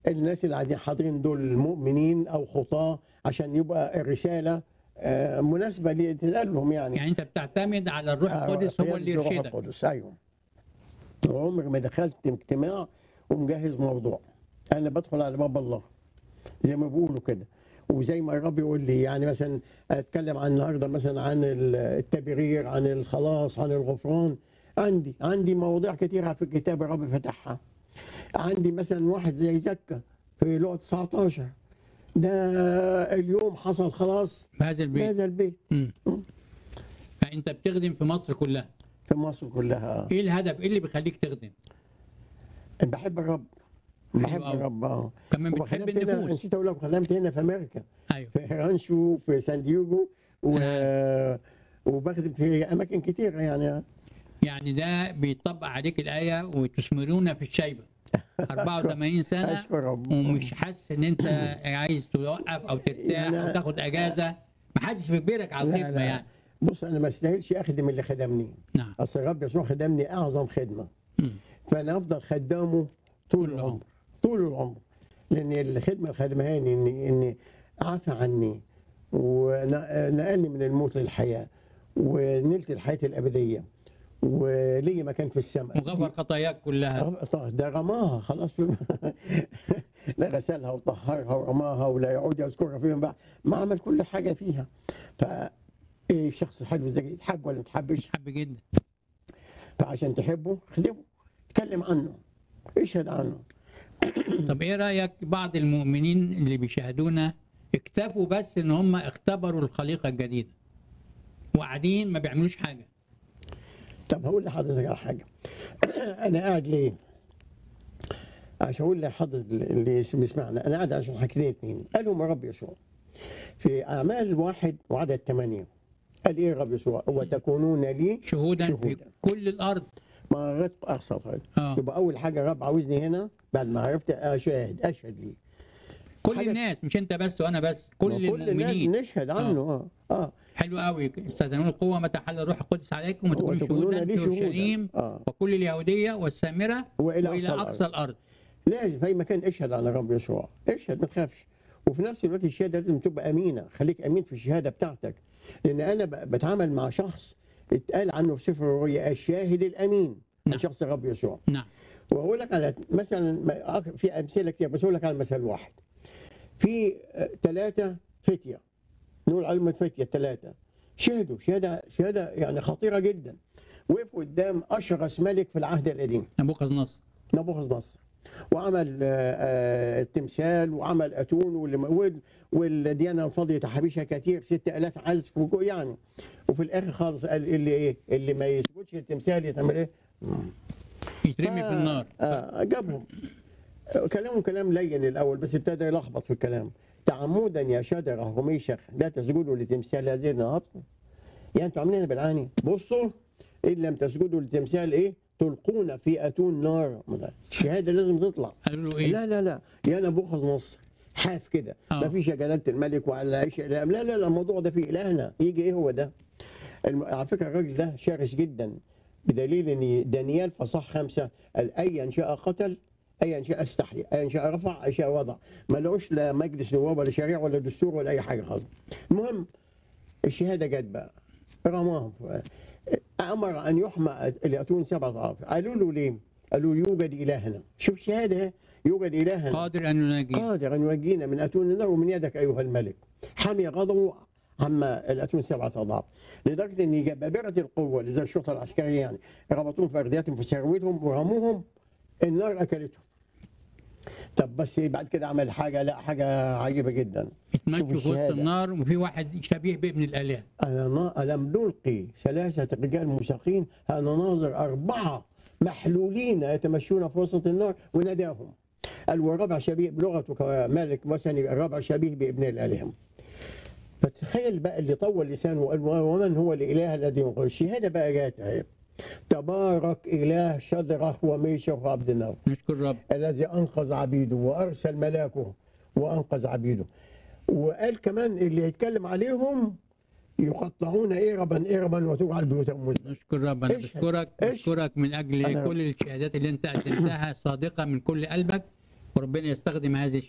الناس اللي قاعدين حاضرين دول مؤمنين او خطاه عشان يبقى الرساله آه، مناسبه لتتقال لهم يعني يعني انت بتعتمد على الروح آه، القدس هو قيادة اللي الروح يرشدك القدس ايوه عمري ما دخلت اجتماع ومجهز موضوع انا بدخل على باب الله زي ما بيقولوا كده وزي ما الرب يقول لي يعني مثلا اتكلم عن النهارده مثلا عن التبرير عن الخلاص عن الغفران عندي عندي مواضيع كثيره في الكتاب الرب فتحها عندي مثلا واحد زي زكا في لقطه 19 ده اليوم حصل خلاص بهذا في البيت هذا البيت مم. فانت بتخدم في مصر كلها في مصر كلها ايه الهدف ايه اللي بيخليك تخدم أنا بحب الرب بحب أوي. الرب اه كمان بتحب وخدمت هنا النفوس نسيت اقول لك خدمت هنا في امريكا ايوه في رانشو في سان دييغو و... وبخدم في اماكن كتيره يعني يعني ده بيطبق عليك الايه وتثمرون في الشيبه 84 سنه اشكر رب ومش حاسس ان انت عايز توقف او ترتاح يعني او تاخد اجازه ما حدش بيجبرك على لا، الخدمه لا. يعني بص انا ما استاهلش اخدم اللي خدمني نعم اصل الرب يسوع خدمني اعظم خدمه مم. فانا افضل خدامه طول العمر طول العمر لان الخدمه اللي خدمهاني اني اني عفى عني ونقلني من الموت للحياه ونلت الحياه الابديه ولي مكان في السماء وغفر خطاياك كلها طه- ده رماها خلاص في لا غسلها وطهرها ورماها ولا يعود يذكرها فيهم بعد ما عمل كل حاجه فيها ف ايه شخص حلو زي يتحب ولا ما تحبش حب جدا فعشان تحبه خدمه اتكلم عنه اشهد عنه طب ايه رايك بعض المؤمنين اللي بيشاهدونا اكتفوا بس ان هم اختبروا الخليقه الجديده وقاعدين ما بيعملوش حاجه طب هقول لحضرتك على حاجه انا قاعد ليه؟ عشان اقول لحضرتك اللي بيسمعنا انا قاعد عشان حاجتين اتنين قالهم الرب يسوع في اعمال واحد وعدد ثمانيه قال ايه الرب يسوع؟ وتكونون لي شهودا, في شهودا. كل الارض مرات اقصى الخير اه يبقى اول حاجه الرب عاوزني هنا بعد ما عرفت اشهد اشهد ليه كل حاجة- الناس مش انت بس وانا بس كل كل الناس المؤمنين نشهد عنه اه اه حلو قوي استاذنون القوه متى حل الروح القدس عليكم وتكونوا وتكونون شهودا لي في شهودا. اورشليم اه وكل اليهوديه والسامره والى والى اقصى اقصى الارض الارض لازم في اي مكان اشهد على الرب يسوع اشهد ما تخافش وفي نفس الوقت الشهاده لازم تبقى امينه خليك امين في الشهاده بتاعتك لان انا ب- بتعامل مع شخص اتقال عنه في سفر الرؤيا الشاهد الامين نعم. شخص الرب يسوع نعم واقول لك على مثلا ما- في امثله كتير بس اقول لك على مثل واحد في ثلاثه فتيه نقول علمة فتيه ثلاثه شهدوا شهاده شهاده يعني خطيره جدا وقفوا قدام اشرس ملك في العهد القديم نبوخذ نصر نبوخذ نصر وعمل آه، آه، التمثال وعمل اتون واللي وال- والديانه الفاضيه تحابيشها كتير 6000 عزف وجو- يعني وفي الاخر خالص قال اللي ايه اللي ما يسجدش التمثال يتعمل ايه؟ يترمي في النار آه جابهم آه، كلامهم كلام لين الاول بس ابتدى يلخبط في الكلام تعمدا يا شجره وميشخ لا تسجدوا لتمثال هذه النهار يعني انتوا عاملين بالعاني بصوا ان لم تسجدوا لتمثال ايه تلقون في اتون نار الشهاده لازم تطلع قالوا له ايه لا لا لا يا نبوخذ نصر حاف كده آه. ما فيش يا جلاله الملك ولا عيش لا لا لا الموضوع ده في الهنا يجي ايه هو ده الم... على فكره الراجل ده شرس جدا بدليل ان دانيال فصح خمسه قال ايا شاء قتل ايا شاء استحيا ايا شاء رفع ايا شاء وضع ما لقوش لا مجلس نواب ولا شريعه ولا دستور ولا اي حاجه خالص المهم الشهاده جت بقى رماهم امر ان يحمى الاتون سبعه اضعاف قالوا له ليه؟ قالوا يوجد الهنا شوف شهاده يوجد الهنا قادر ان يناجي قادر ان ينجينا من اتون النار ومن يدك ايها الملك حمي غضبه عما الاتون سبعه اضعاف لدرجه ان جبابره القوه اللي زي الشرطه العسكريه يعني ربطوهم في اردياتهم في سراويلهم ورموهم النار اكلتهم طب بس بعد كده عمل حاجه لا حاجه عجيبه جدا اتمشوا شوف في وسط الشهادة. النار وفي واحد شبيه بابن الالهه أنا ألم نلقي ثلاثة رجال مساقين أنا ناظر أربعة محلولين يتمشون في وسط النار وناداهم قال والرابع شبيه بلغته كمالك مثلا الرابع شبيه بابن الآلهة فتخيل بقى اللي طول لسانه وقال ومن هو الإله الذي ينقذ الشهادة بقى جات أهي تبارك إله شدرخ وميشخ وعبد النار نشكر الرب الذي انقذ عبيده وارسل ملاكه وانقذ عبيده وقال كمان اللي يتكلم عليهم يقطعون إربا إربا وتجعل بيوتهم مزنا نشكر الرب انا اشهد. بشكرك اشهد. بشكرك من اجل أنا- كل الشهادات اللي انت قدمتها صادقه من كل قلبك وربنا يستخدم هذه